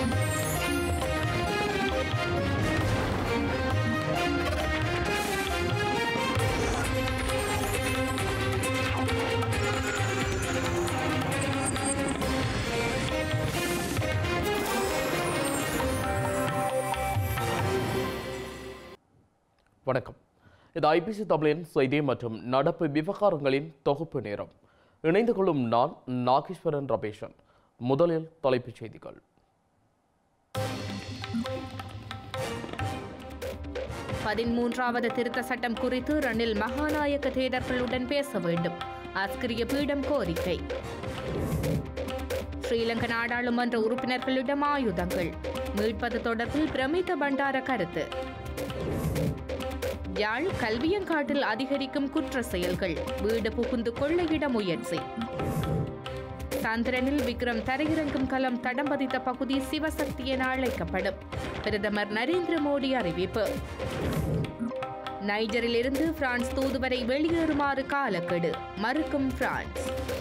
வணக்கம் இது ஐபிசி தமிழின் செய்தி மற்றும் நடப்பு விவகாரங்களின் தொகுப்பு நேரம் இணைந்து கொள்ளும் நான் நாகேஸ்வரன் ரபேஷன் முதலில் தலைப்புச் செய்திகள் பதிமூன்றாவது திருத்த சட்டம் குறித்து ரணில் மகாநாயக்க தேடர்களுடன் பேச வேண்டும் ஆஸ்கிரிய பீடம் கோரிக்கை ஸ்ரீலங்கா நாடாளுமன்ற உறுப்பினர்களிடம் ஆயுதங்கள் மீட்பது தொடர்பில் பிரமித பண்டார கருத்து யாழ் கல்வியங்காட்டில் அதிகரிக்கும் குற்ற செயல்கள் வீடு புகுந்து கொள்ளையிட முயற்சி சந்திரனில் விக்ரம் தரையிறங்கும் கலம் தடம் பதித்த பகுதி சிவசக்தி என அழைக்கப்படும் பிரதமர் நரேந்திர மோடி அறிவிப்பு நைஜரில் இருந்து பிரான்ஸ் தூதுவரை வெளியேறுமாறு காலக்கெடு மறுக்கும் பிரான்ஸ்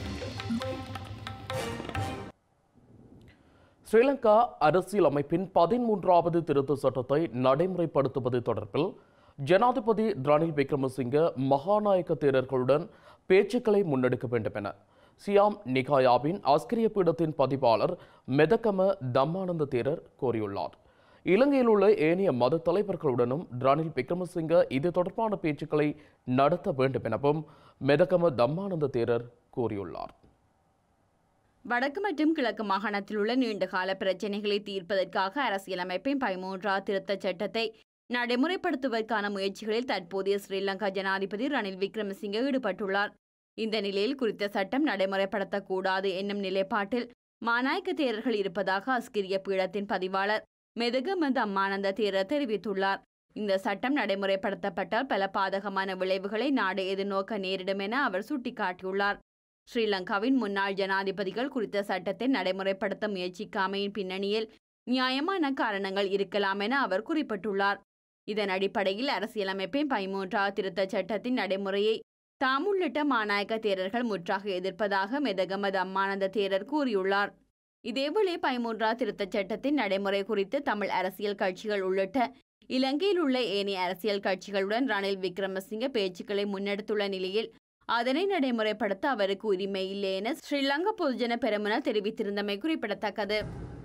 ஸ்ரீலங்கா அரசியல் அமைப்பின் பதிமூன்றாவது திருத்த சட்டத்தை நடைமுறைப்படுத்துவது தொடர்பில் ஜனாதிபதி ரணில் விக்ரமசிங்க மகாநாயக்க தேரர்களுடன் பேச்சுக்களை முன்னெடுக்க வேண்டும் என சியாம் நிகாயாவின் ஆஸ்கிரிய பீடத்தின் பதிவாளர் மெதக்கம தம்மானந்த தேரர் கோரியுள்ளார் இலங்கையில் உள்ள ஏனைய மத தலைவர்களுடனும் ரணில் விக்ரமசிங்க இது தொடர்பான பேச்சுக்களை நடத்த வேண்டும் எனவும் மெதக்கம தம்மானந்த தேரர் கூறியுள்ளார் வடக்கு மற்றும் கிழக்கு மாகாணத்தில் உள்ள நீண்டகால பிரச்சினைகளை தீர்ப்பதற்காக அரசியலமைப்பின் பதிமூன்றாவது திருத்தச் சட்டத்தை நடைமுறைப்படுத்துவதற்கான முயற்சிகளில் தற்போதைய ஸ்ரீலங்கா ஜனாதிபதி ரணில் விக்ரமசிங்கே ஈடுபட்டுள்ளார் இந்த நிலையில் குறித்த சட்டம் நடைமுறைப்படுத்தக்கூடாது என்னும் நிலைப்பாட்டில் மாநாயக்க தேரர்கள் இருப்பதாக அஸ்கிரிய பீடத்தின் பதிவாளர் மெதகமது அம்மானந்த தேரர் தெரிவித்துள்ளார் இந்த சட்டம் நடைமுறைப்படுத்தப்பட்டால் பல பாதகமான விளைவுகளை நாடு எதிர்நோக்க நேரிடும் என அவர் சுட்டிக்காட்டியுள்ளார் ஸ்ரீலங்காவின் முன்னாள் ஜனாதிபதிகள் குறித்த சட்டத்தை நடைமுறைப்படுத்த முயற்சிக்காமையின் பின்னணியில் நியாயமான காரணங்கள் இருக்கலாம் என அவர் குறிப்பிட்டுள்ளார் இதன் அடிப்படையில் அரசியலமைப்பின் பதிமூன்றாவது திருத்தச் சட்டத்தின் நடைமுறையை தாம் உள்ளிட்ட மாநாயக்க தேரர்கள் முற்றாக எதிர்ப்பதாக மெதகமது அம்மானந்த தேரர் கூறியுள்ளார் இதேவேளை பதிமூன்றாவது திருத்தச் சட்டத்தின் நடைமுறை குறித்து தமிழ் அரசியல் கட்சிகள் உள்ளிட்ட இலங்கையில் உள்ள ஏனைய அரசியல் கட்சிகளுடன் ரணில் விக்ரமசிங்க பேச்சுக்களை முன்னெடுத்துள்ள நிலையில் அதனை நடைமுறைப்படுத்த அவருக்கு உரிமை இல்லை என ஸ்ரீலங்கா பொதுஜன பெரமுன தெரிவித்திருந்தமை குறிப்பிடத்தக்கது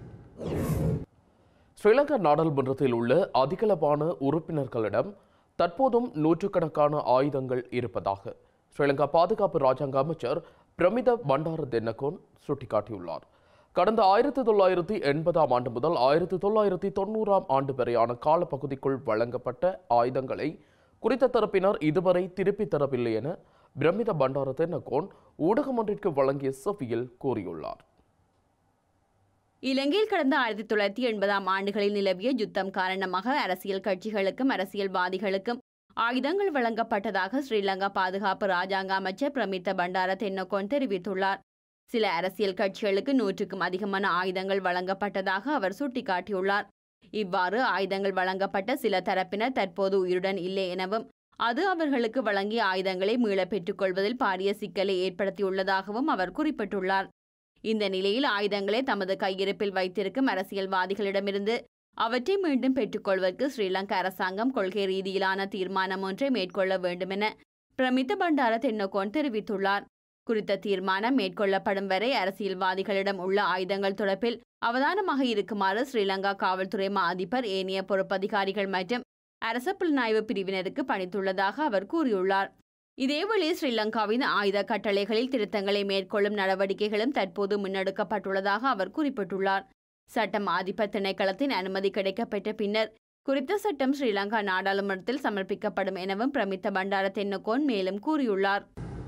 ஸ்ரீலங்கா நாடாளுமன்றத்தில் உள்ள அதிகளவான உறுப்பினர்களிடம் தற்போதும் நூற்றுக்கணக்கான ஆயுதங்கள் இருப்பதாக ஸ்ரீலங்கா பாதுகாப்பு ராஜாங்க அமைச்சர் பிரமித பண்டார தென்னகோன் சுட்டிக்காட்டியுள்ளார் கடந்த ஆயிரத்தி தொள்ளாயிரத்தி எண்பதாம் ஆண்டு முதல் ஆயிரத்தி தொள்ளாயிரத்தி தொண்ணூறாம் ஆண்டு வரையான காலப்பகுதிக்குள் வழங்கப்பட்ட ஆயுதங்களை குறித்த தரப்பினர் இதுவரை திருப்பித் தரவில்லை என பிரமித பண்டார தென்னகோன் ஊடகம் ஒன்றிற்கு வழங்கிய செவ்வியில் கூறியுள்ளார் இலங்கையில் கடந்த ஆயிரத்தி தொள்ளாயிரத்தி எண்பதாம் ஆண்டுகளில் நிலவிய யுத்தம் காரணமாக அரசியல் கட்சிகளுக்கும் அரசியல்வாதிகளுக்கும் ஆயுதங்கள் வழங்கப்பட்டதாக ஸ்ரீலங்கா பாதுகாப்பு ராஜாங்க அமைச்சர் பிரமித்த பண்டார தென்னகோன் தெரிவித்துள்ளார் சில அரசியல் கட்சிகளுக்கு நூற்றுக்கும் அதிகமான ஆயுதங்கள் வழங்கப்பட்டதாக அவர் சுட்டிக்காட்டியுள்ளார் இவ்வாறு ஆயுதங்கள் வழங்கப்பட்ட சில தரப்பினர் தற்போது உயிருடன் இல்லை எனவும் அது அவர்களுக்கு வழங்கிய ஆயுதங்களை மீளப் பெற்றுக்கொள்வதில் பாரிய சிக்கலை ஏற்படுத்தியுள்ளதாகவும் அவர் குறிப்பிட்டுள்ளார் இந்த நிலையில் ஆயுதங்களை தமது கையிருப்பில் வைத்திருக்கும் அரசியல்வாதிகளிடமிருந்து அவற்றை மீண்டும் பெற்றுக்கொள்வதற்கு ஸ்ரீலங்கா அரசாங்கம் கொள்கை ரீதியிலான தீர்மானம் ஒன்றை மேற்கொள்ள வேண்டுமென பிரமித்த பண்டார தென்னகோன் தெரிவித்துள்ளார் குறித்த தீர்மானம் மேற்கொள்ளப்படும் வரை அரசியல்வாதிகளிடம் உள்ள ஆயுதங்கள் தொடர்பில் அவதானமாக இருக்குமாறு ஸ்ரீலங்கா காவல்துறை மா அதிபர் ஏனைய பொறுப்பதிகாரிகள் மற்றும் அரச புலனாய்வு பிரிவினருக்கு பணித்துள்ளதாக அவர் கூறியுள்ளார் இதேவேளை ஸ்ரீலங்காவின் ஆயுத கட்டளைகளில் திருத்தங்களை மேற்கொள்ளும் நடவடிக்கைகளும் தற்போது முன்னெடுக்கப்பட்டுள்ளதாக அவர் குறிப்பிட்டுள்ளார் சட்டம் அதிபர் திணைக்களத்தின் அனுமதி கிடைக்கப்பெற்ற பின்னர் குறித்த சட்டம் ஸ்ரீலங்கா நாடாளுமன்றத்தில் சமர்ப்பிக்கப்படும் எனவும் பிரமித்த பண்டார தென்னகோன் மேலும் கூறியுள்ளார்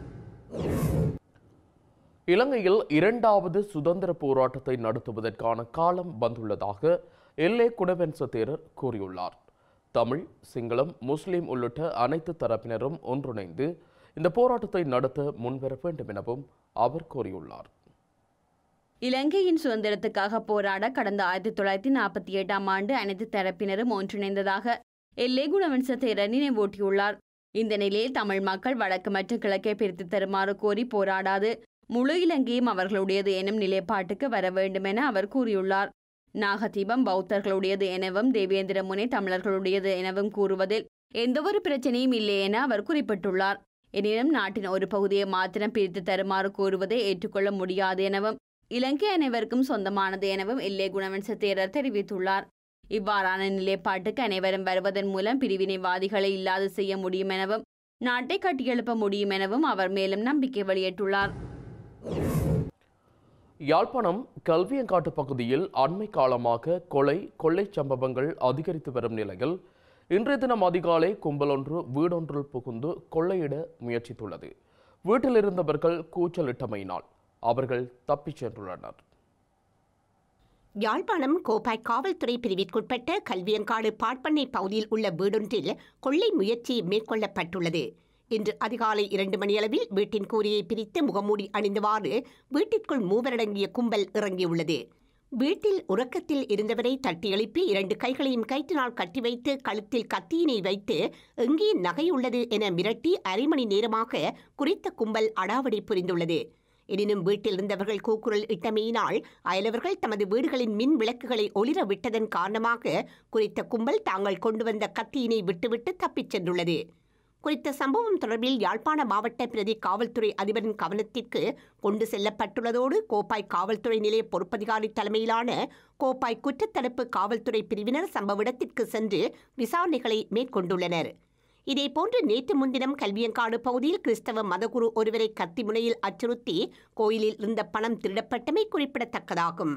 இலங்கையில் இரண்டாவது சுதந்திர போராட்டத்தை நடத்துவதற்கான காலம் வந்துள்ளதாக எல்லே குணவென்ச தேரர் கூறியுள்ளார் தமிழ் சிங்களம் முஸ்லிம் உள்ளிட்ட அனைத்து தரப்பினரும் ஒன்றிணைந்து இந்த போராட்டத்தை நடத்த முன்வர வேண்டும் எனவும் அவர் கூறியுள்ளார் இலங்கையின் சுதந்திரத்துக்காக போராட கடந்த ஆயிரத்தி தொள்ளாயிரத்தி நாற்பத்தி எட்டாம் ஆண்டு அனைத்து தரப்பினரும் ஒன்றிணைந்ததாக எல்லே குணவன்ச தேரர் நினைவூட்டியுள்ளார் இந்த நிலையில் தமிழ் மக்கள் வடக்கு மற்றும் கிழக்கை பிரித்து தருமாறு கோரி போராடாது முழு இலங்கையும் அவர்களுடையது எனும் நிலைப்பாட்டுக்கு வர வேண்டும் என அவர் கூறியுள்ளார் நாகதீபம் பௌத்தர்களுடையது எனவும் தேவேந்திர முனை தமிழர்களுடையது எனவும் கூறுவதில் எந்தவொரு பிரச்சனையும் இல்லை என அவர் குறிப்பிட்டுள்ளார் எனினும் நாட்டின் ஒரு பகுதியை மாத்திரம் பிரித்து தருமாறு கூறுவதை ஏற்றுக்கொள்ள முடியாது எனவும் இலங்கை அனைவருக்கும் சொந்தமானது எனவும் எல்லை குணவன்ச தேரர் தெரிவித்துள்ளார் இவ்வாறான நிலைப்பாட்டுக்கு அனைவரும் வருவதன் மூலம் பிரிவினைவாதிகளை இல்லாது செய்ய முடியும் எனவும் நாட்டை கட்டியெழுப்ப முடியும் எனவும் அவர் மேலும் நம்பிக்கை வெளியிட்டுள்ளார் யாழ்ப்பாணம் கல்வியங்காட்டு பகுதியில் அண்மை காலமாக கொலை கொள்ளை சம்பவங்கள் அதிகரித்து வரும் நிலையில் இன்றைய தினம் அதிகாலை கும்பலொன்று வீடொன்றில் புகுந்து கொள்ளையிட முயற்சித்துள்ளது வீட்டில் இருந்தவர்கள் கூச்சலிட்டமையினால் அவர்கள் தப்பிச் சென்றுள்ளனர் யாழ்ப்பாணம் கோப்பாய் காவல்துறை பிரிவிற்குட்பட்ட கல்வியங்காடு பாட்பண்ணை பகுதியில் உள்ள வீடொன்றில் கொள்ளை முயற்சி மேற்கொள்ளப்பட்டுள்ளது இன்று அதிகாலை இரண்டு மணியளவில் வீட்டின் கூரையை பிரித்து முகமூடி அணிந்தவாறு வீட்டிற்குள் மூவரடங்கிய கும்பல் இறங்கியுள்ளது வீட்டில் உறக்கத்தில் இருந்தவரை தட்டி எழுப்பி இரண்டு கைகளையும் கயிற்றினால் கட்டி வைத்து கழுத்தில் கத்தியினை வைத்து எங்கே நகை உள்ளது என மிரட்டி அரை மணி நேரமாக குறித்த கும்பல் அடாவடி புரிந்துள்ளது எனினும் வீட்டில் இருந்தவர்கள் கூக்குரல் இட்டமையினால் அயலவர்கள் தமது வீடுகளின் மின் விளக்குகளை ஒளிர விட்டதன் காரணமாக குறித்த கும்பல் தாங்கள் கொண்டு வந்த கத்தியினை விட்டுவிட்டு தப்பிச் சென்றுள்ளது குறித்த சம்பவம் தொடர்பில் யாழ்ப்பாண மாவட்ட பிரதி காவல்துறை அதிபரின் கவனத்திற்கு கொண்டு செல்லப்பட்டுள்ளதோடு கோப்பாய் காவல்துறை நிலைய பொறுப்பதிகாரி தலைமையிலான கோப்பாய் குற்றத்தடுப்பு காவல்துறை பிரிவினர் சம்பவ இடத்திற்கு சென்று விசாரணைகளை மேற்கொண்டுள்ளனர் இதேபோன்று நேற்று முன்தினம் கல்வியங்காடு பகுதியில் கிறிஸ்தவ மதகுரு ஒருவரை கத்தி முனையில் அச்சுறுத்தி கோயிலில் இருந்த பணம் திருடப்பட்டமை குறிப்பிடத்தக்கதாகும்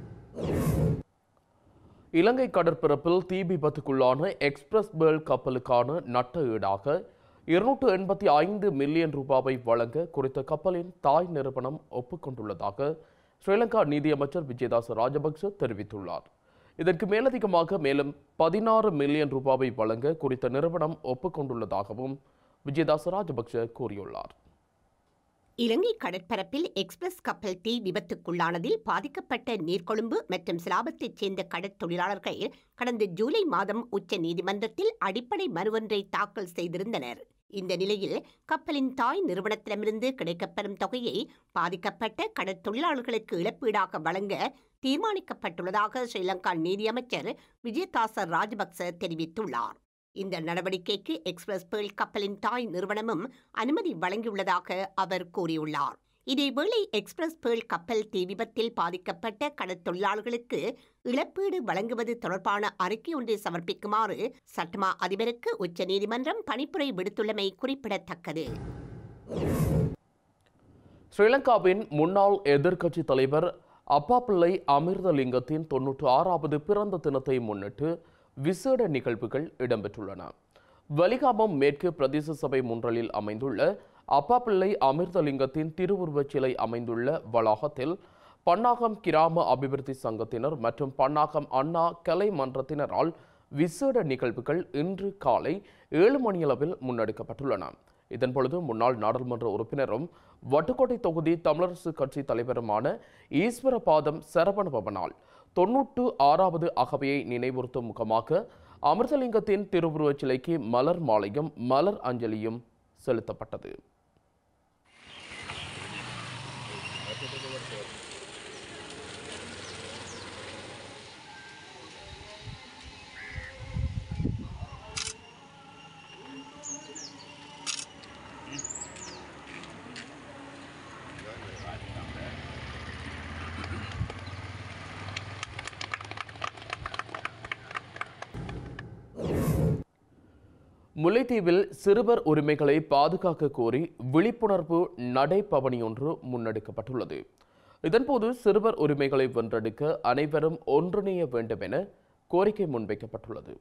இலங்கை கடற்பரப்பில் தீ விபத்துக்குள்ளான எக்ஸ்பிரஸ் பேர்ல் கப்பலுக்கான நட்ட ஈடாக இருநூற்று எண்பத்தி ஐந்து மில்லியன் ரூபாவை வழங்க குறித்த கப்பலின் தாய் நிறுவனம் ஒப்புக்கொண்டுள்ளதாக ஸ்ரீலங்கா நீதியமைச்சர் விஜயதாச ராஜபக்ச தெரிவித்துள்ளார் இதற்கு மேலதிகமாக மேலும் பதினாறு மில்லியன் ரூபாவை வழங்க குறித்த நிறுவனம் ஒப்புக்கொண்டுள்ளதாகவும் விஜயதாச ராஜபக்ச கூறியுள்ளார் இலங்கை கடற்பரப்பில் எக்ஸ்பிரஸ் கப்பல் தீ விபத்துக்குள்ளானதில் பாதிக்கப்பட்ட நீர்கொழும்பு மற்றும் சிலாபத்தைச் சேர்ந்த கடற்தொழிலாளர்கள் கடந்த ஜூலை மாதம் உச்ச நீதிமன்றத்தில் அடிப்படை மனுவொன்றை தாக்கல் செய்திருந்தனர் இந்த நிலையில் கப்பலின் தாய் நிறுவனத்திடமிருந்து கிடைக்கப்பெறும் தொகையை பாதிக்கப்பட்ட கடற்தொழிலாளர்களுக்கு இழப்பீடாக வழங்க தீர்மானிக்கப்பட்டுள்ளதாக ஸ்ரீலங்கா நீதியமைச்சர் விஜயதாச ராஜபக்ச தெரிவித்துள்ளார் இந்த நடவடிக்கைக்கு எக்ஸ்பிரஸ் பேர்ல் கப்பலின் தாய் நிறுவனமும் அனுமதி வழங்கியுள்ளதாக அவர் கூறியுள்ளார் இதேவேளை எக்ஸ்பிரஸ் பேர்ல் கப்பல் தீ விபத்தில் பாதிக்கப்பட்ட கடற்தொழிலாளர்களுக்கு இழப்பீடு வழங்குவது தொடர்பான அறிக்கை ஒன்றை சமர்ப்பிக்குமாறு சட்டமா அதிபருக்கு உச்சநீதிமன்றம் பணிப்புரை விடுத்துள்ளமை குறிப்பிடத்தக்கது ஸ்ரீலங்காவின் முன்னாள் எதிர்க்கட்சி தலைவர் அப்பாப்பிள்ளை அமிர்தலிங்கத்தின் தொன்னூற்று ஆறாவது பிறந்த தினத்தை முன்னிட்டு விசேட நிகழ்வுகள் இடம்பெற்றுள்ளன வலிகாமம் மேற்கு பிரதேச சபை முன்றலில் அமைந்துள்ள அப்பாப்பிள்ளை அமிர்தலிங்கத்தின் திருவுருவச் சிலை அமைந்துள்ள வளாகத்தில் பன்னாகம் கிராம அபிவிருத்தி சங்கத்தினர் மற்றும் பன்னாகம் அண்ணா கலை மன்றத்தினரால் விசேட நிகழ்வுகள் இன்று காலை ஏழு மணியளவில் முன்னெடுக்கப்பட்டுள்ளன இதன் பொழுது முன்னாள் நாடாளுமன்ற உறுப்பினரும் வட்டுக்கோட்டை தொகுதி தமிழரசு கட்சி தலைவருமான ஈஸ்வரபாதம் சரவணபவனால் தொன்னூற்று ஆறாவது அகவையை நினைவுறுத்தும் முகமாக அமிர்தலிங்கத்தின் திருவுருவச் சிலைக்கு மலர் மாலையும் மலர் அஞ்சலியும் செலுத்தப்பட்டது முல்லைத்தீவில் சிறுவர் உரிமைகளை பாதுகாக்க கோரி விழிப்புணர்வு நடைபவனி ஒன்று முன்னெடுக்கப்பட்டுள்ளது இதன்போது சிறுவர் உரிமைகளை வென்றெடுக்க அனைவரும் ஒன்றிணைய வேண்டும் என கோரிக்கை முன்வைக்கப்பட்டுள்ளது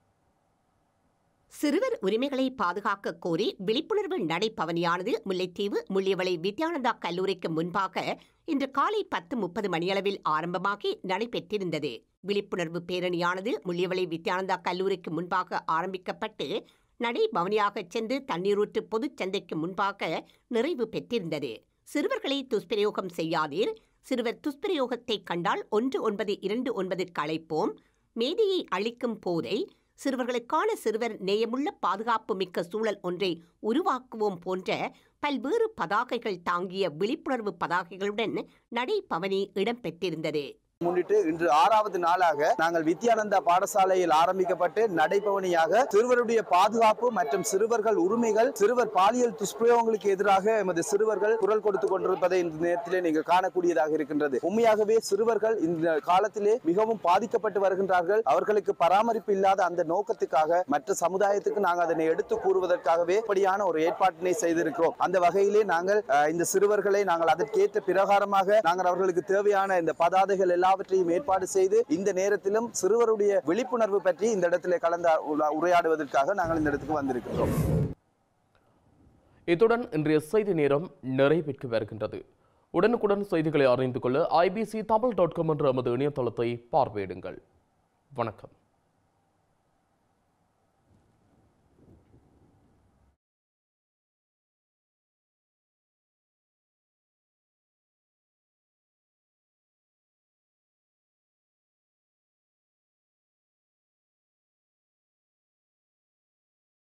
சிறுவர் உரிமைகளை பாதுகாக்க கோரி விழிப்புணர்வு நடைபவனியானது முல்லைத்தீவு முள்ளியவளை வித்யானந்தா கல்லூரிக்கு முன்பாக இன்று காலை பத்து முப்பது மணியளவில் ஆரம்பமாகி நடைபெற்றிருந்தது விழிப்புணர்வு பேரணியானது முள்ளியவளை வித்யானந்தா கல்லூரிக்கு முன்பாக ஆரம்பிக்கப்பட்டு நடைபவனியாக சென்று தண்ணீரூற்று பொதுச் சந்தைக்கு முன்பாக நிறைவு பெற்றிருந்தது சிறுவர்களை துஷ்பிரயோகம் செய்யாதீர் சிறுவர் துஷ்பிரயோகத்தை கண்டால் ஒன்று ஒன்பது இரண்டு ஒன்பதுக்கு அழைப்போம் மேதையை அளிக்கும் போதை சிறுவர்களுக்கான சிறுவர் நேயமுள்ள பாதுகாப்பு மிக்க சூழல் ஒன்றை உருவாக்குவோம் போன்ற பல்வேறு பதாகைகள் தாங்கிய விழிப்புணர்வு பதாகைகளுடன் நடைபவனி இடம்பெற்றிருந்தது முன்னிட்டு இன்று ஆறாவது நாளாக நாங்கள் வித்யானந்தா பாடசாலையில் ஆரம்பிக்கப்பட்டு நடைபவனியாக சிறுவருடைய பாதுகாப்பு மற்றும் சிறுவர்கள் உரிமைகள் சிறுவர் பாலியல் துஷ்பிரயோகங்களுக்கு எதிராக எமது சிறுவர்கள் குரல் கொடுத்து கொண்டிருப்பதை இந்த நேரத்திலே நீங்கள் காணக்கூடியதாக இருக்கின்றது உண்மையாகவே சிறுவர்கள் இந்த காலத்திலே மிகவும் பாதிக்கப்பட்டு வருகின்றார்கள் அவர்களுக்கு பராமரிப்பு இல்லாத அந்த நோக்கத்துக்காக மற்ற சமுதாயத்துக்கு நாங்கள் அதனை எடுத்து கூறுவதற்காகவே இப்படியான ஒரு ஏற்பாட்டினை செய்திருக்கிறோம் அந்த வகையிலே நாங்கள் அஹ், இந்த சிறுவர்களை நாங்கள் அதற்கேற்ற பிரகாரமாக நாங்கள் அவர்களுக்கு தேவையான இந்த பதாதைகள் எல்லாவற்றையும் ஏற்பாடு செய்து இந்த நேரத்திலும் சிறுவருடைய விழிப்புணர்வு பற்றி இந்த இடத்திலே கலந்து உ- உரையாடுவதற்காக நாங்கள் இந்த இடத்துக்கு வந்திருக்கிறோம் இத்துடன் இன்றைய செய்தி நேரம் நிறைவேற்றி வருகின்றது உடனுக்குடன் செய்திகளை அறிந்து கொள்ள ஐபிசி தமிழ் டாட் காம் என்ற எமது இணையதளத்தை பார்வையிடுங்கள் வணக்கம்